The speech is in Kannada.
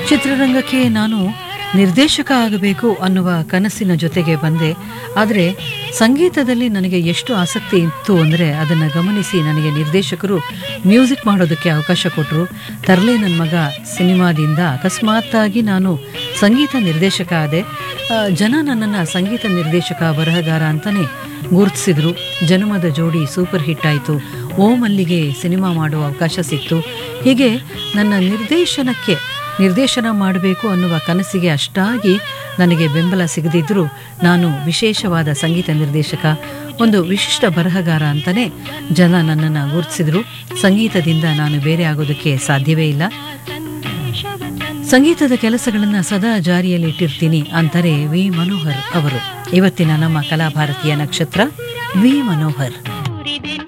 ಚಿತ್ರರಂಗಕ್ಕೆ ನಾನು ನಿರ್ದೇಶಕ ಆಗಬೇಕು ಅನ್ನುವ ಕನಸಿನ ಜೊತೆಗೆ ಬಂದೆ ಆದರೆ ಸಂಗೀತದಲ್ಲಿ ನನಗೆ ಎಷ್ಟು ಆಸಕ್ತಿ ಇತ್ತು ಅಂದರೆ ಅದನ್ನು ಗಮನಿಸಿ ನನಗೆ ನಿರ್ದೇಶಕರು ಮ್ಯೂಸಿಕ್ ಮಾಡೋದಕ್ಕೆ ಅವಕಾಶ ಕೊಟ್ಟರು ತರಲೆ ನನ್ನ ಮಗ ಸಿನಿಮಾದಿಂದ ಅಕಸ್ಮಾತ್ತಾಗಿ ನಾನು ಸಂಗೀತ ನಿರ್ದೇಶಕ ಆದೆ ಆ, ಜನ ನನ್ನನ್ನು ಸಂಗೀತ ನಿರ್ದೇಶಕ ಬರಹಗಾರ ಅಂತಲೇ ಗುರುತಿಸಿದ್ರು ಜನ್ಮದ ಜೋಡಿ ಸೂಪರ್ ಹಿಟ್ ಆಯಿತು ಓ ಮಲ್ಲಿಗೆ ಸಿನಿಮಾ ಮಾಡೋ ಅವಕಾಶ ಸಿಕ್ತು ಹೀಗೆ ನನ್ನ ನಿರ್ದೇಶನಕ್ಕೆ ನಿರ್ದೇಶನ ಮಾಡಬೇಕು ಅನ್ನುವ ಕನಸಿಗೆ ಅಷ್ಟಾಗಿ ನನಗೆ ಬೆಂಬಲ ಸಿಗದಿದ್ದರೂ ನಾನು ವಿಶೇಷವಾದ ಸಂಗೀತ ನಿರ್ದೇಶಕ ಒಂದು ವಿಶಿಷ್ಟ ಬರಹಗಾರ ಅಂತಲೇ ಜನ ನನ್ನನ್ನು ಗುರುತಿಸಿದ್ರು ಸಂಗೀತದಿಂದ ನಾನು ಬೇರೆ ಆಗೋದಕ್ಕೆ ಸಾಧ್ಯವೇ ಇಲ್ಲ ಸಂಗೀತದ ಕೆಲಸಗಳನ್ನು ಸದಾ ಜಾರಿಯಲ್ಲಿ ಇಟ್ಟಿರ್ತೀನಿ ಅಂತಾರೆ ವಿ ಮನೋಹರ್ ಅವರು ಇವತ್ತಿನ ನಮ್ಮ ಕಲಾಭಾರತೀಯ ನಕ್ಷತ್ರ ವಿ ಮನೋಹರ್